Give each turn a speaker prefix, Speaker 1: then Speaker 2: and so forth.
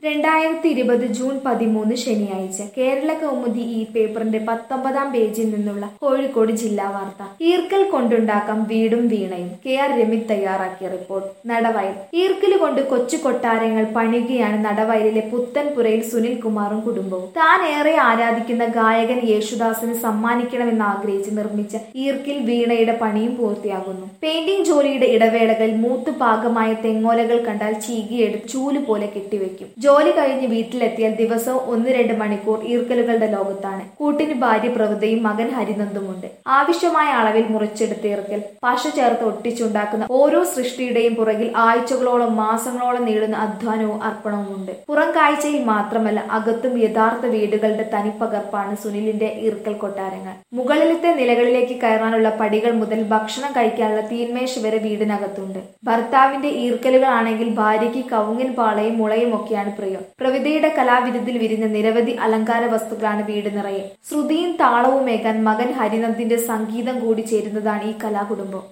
Speaker 1: രണ്ടായിരത്തി ഇരുപത് ജൂൺ പതിമൂന്ന് ശനിയാഴ്ച കേരള കൗമുദി ഈ പേപ്പറിന്റെ പത്തൊമ്പതാം പേജിൽ നിന്നുള്ള കോഴിക്കോട് ജില്ലാ വാർത്ത ഈർക്കൽ കൊണ്ടുണ്ടാക്കാം വീടും വീണയും കെ ആർ രമിത് തയ്യാറാക്കിയ റിപ്പോർട്ട് നടവയൽ ഈർക്കൽ കൊണ്ട് കൊച്ചു കൊട്ടാരങ്ങൾ പണിയുകയാണ് നടവയലിലെ പുത്തൻപുരയിൽ സുനിൽ കുമാറും കുടുംബവും താൻ ഏറെ ആരാധിക്കുന്ന ഗായകൻ യേശുദാസിന് സമ്മാനിക്കണമെന്ന് ആഗ്രഹിച്ച് നിർമ്മിച്ച ഈർക്കിൽ വീണയുടെ പണിയും പൂർത്തിയാകുന്നു പെയിന്റിംഗ് ജോലിയുടെ ഇടവേളകളിൽ മൂത്ത് പാകമായ തെങ്ങോലകൾ കണ്ടാൽ ചീകിയെടുത്ത് ചൂല് പോലെ കെട്ടിവെക്കും ജോലി കഴിഞ്ഞ് വീട്ടിലെത്തിയാൽ ദിവസവും ഒന്ന് രണ്ട് മണിക്കൂർ ഈർക്കലുകളുടെ ലോകത്താണ് കൂട്ടിന് ഭാര്യ പ്രവൃതയും മകൻ ഹരിനന്ദുമുണ്ട് ആവശ്യമായ അളവിൽ മുറിച്ചെടുത്ത ഈർക്കൽ പശ ചേർത്ത് ഒട്ടിച്ചുണ്ടാക്കുന്ന ഓരോ സൃഷ്ടിയുടെയും പുറകിൽ ആഴ്ചകളോളം മാസങ്ങളോളം നീളുന്ന അധ്വാനവും അർപ്പണവുമുണ്ട് പുറം കാഴ്ചയിൽ മാത്രമല്ല അകത്തും യഥാർത്ഥ വീടുകളുടെ തനിപ്പകർപ്പാണ് സുനിലിന്റെ ഈർക്കൽ കൊട്ടാരങ്ങൾ മുകളിലത്തെ നിലകളിലേക്ക് കയറാനുള്ള പടികൾ മുതൽ ഭക്ഷണം കഴിക്കാനുള്ള തീന്മേശ വരെ വീടിനകത്തുണ്ട് ഭർത്താവിന്റെ ഈർക്കലുകളാണെങ്കിൽ ഭാര്യയ്ക്ക് കവുങ്ങിൻ പാളയും മുളയും ഒക്കെയാണ് പ്രിയം പ്രവിതയുടെ കലാവിരുതിൽ വിരിഞ്ഞ നിരവധി അലങ്കാര വസ്തുക്കളാണ് വീട് നിറയെ ശ്രുതിയും താളവുമേകാൻ മകൻ ഹരിനന്ദിന്റെ സംഗീതം കൂടി ചേരുന്നതാണ് ഈ കലാകുടുംബം